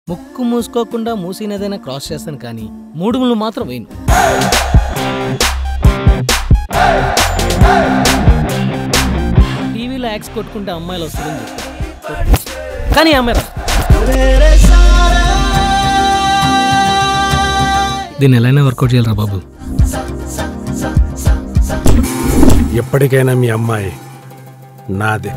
ముక్కు మూసుకోకుండా మూసినదైనా క్రాస్ చేస్తాను కానీ మూడు ముళ్ళు మాత్రం వేయను టీవీలో యాక్స్ కొట్టుకుంటే అమ్మాయిలు వస్తుందని చెప్తారు కానీ ఈ అమ్మాయి రాదు. దీన్ని ఎలాగైనా వర్కౌట్ చేయాలరా బాబు ఎప్పటికైనా మీ అమ్మాయి నాదే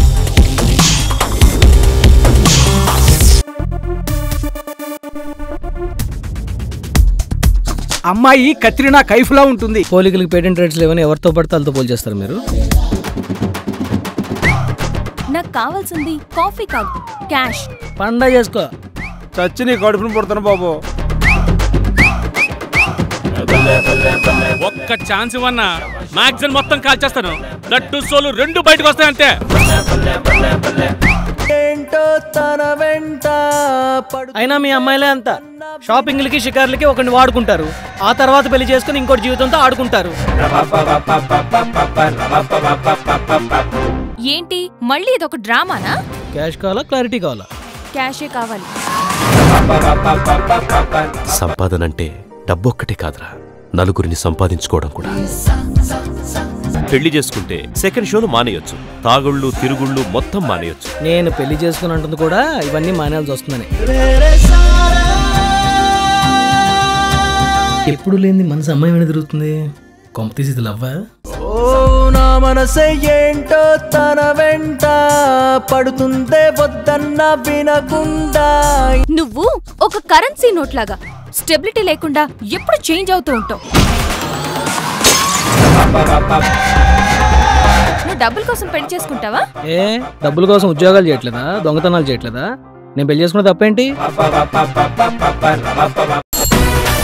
అమ్మాయి కత్రినా కైఫ్లా ఉంటుంది పోలికలకి పేటెంట్ రైట్స్ లేవని ఎవరితో పడితే వాళ్ళతో పోల్ చేస్తారు మీరు నాకు కావాల్సింది కాఫీ కాదు క్యాష్ పండగ చేసుకో చచ్చి నీ కడుపును పుడతాను బాబు ఒక్క ఛాన్స్ ఇవ్వన్నా మ్యాగజైన్ మొత్తం కాల్చేస్తాను లడ్డు సోలు రెండు బయటకు వస్తాయంతే అయినా మీ అమ్మాయిలే అంత షాపింగ్లకి షికార్లకి ఒకరిని వాడుకుంటారు ఆ తర్వాత పెళ్లి చేసుకుని ఇంకోటి జీవితంతో ఆడుకుంటారు ఏంటి మళ్ళీ ఇదొక డ్రామానా క్యాష్ కావాలా క్లారిటీ కావాలా క్యాషే కావాలి సంపాదన అంటే డబ్బొక్కటే కాదురా నలుగురిని సంపాదించుకోవడం కూడా పెళ్లి చేసుకుంటే సెకండ్ షోలు మానేయొచ్చు తాగుళ్ళు తిరుగుళ్ళు మొత్తం మానేయొచ్చు నేను పెళ్లి చేసుకుని అంటుంది కూడా ఇవన్నీ మానేయాల్సి వస్తుందని ఎప్పుడు లేని మనసు అమ్మాయి మీద తిరుగుతుంది కొంప తీసి ఇది లవ్వా ఓ నా మనసే ఏంటో తన వెంట పడుతుందే వద్దన్న వినకుండా నువ్వు ఒక కరెన్సీ నోట్ లాగా స్టెబిలిటీ లేకుండా ఎప్పుడు చేంజ్ అవుతూ ఉంటావు నువ్వు డబ్బుల కోసం పెళ్లి చేసుకుంటావా ఏ డబ్బుల కోసం ఉద్యోగాలు చేయట్లేదా దొంగతనాలు చేయట్లేదా నేను పెళ్లి చేసుకున్న తప్పేంటి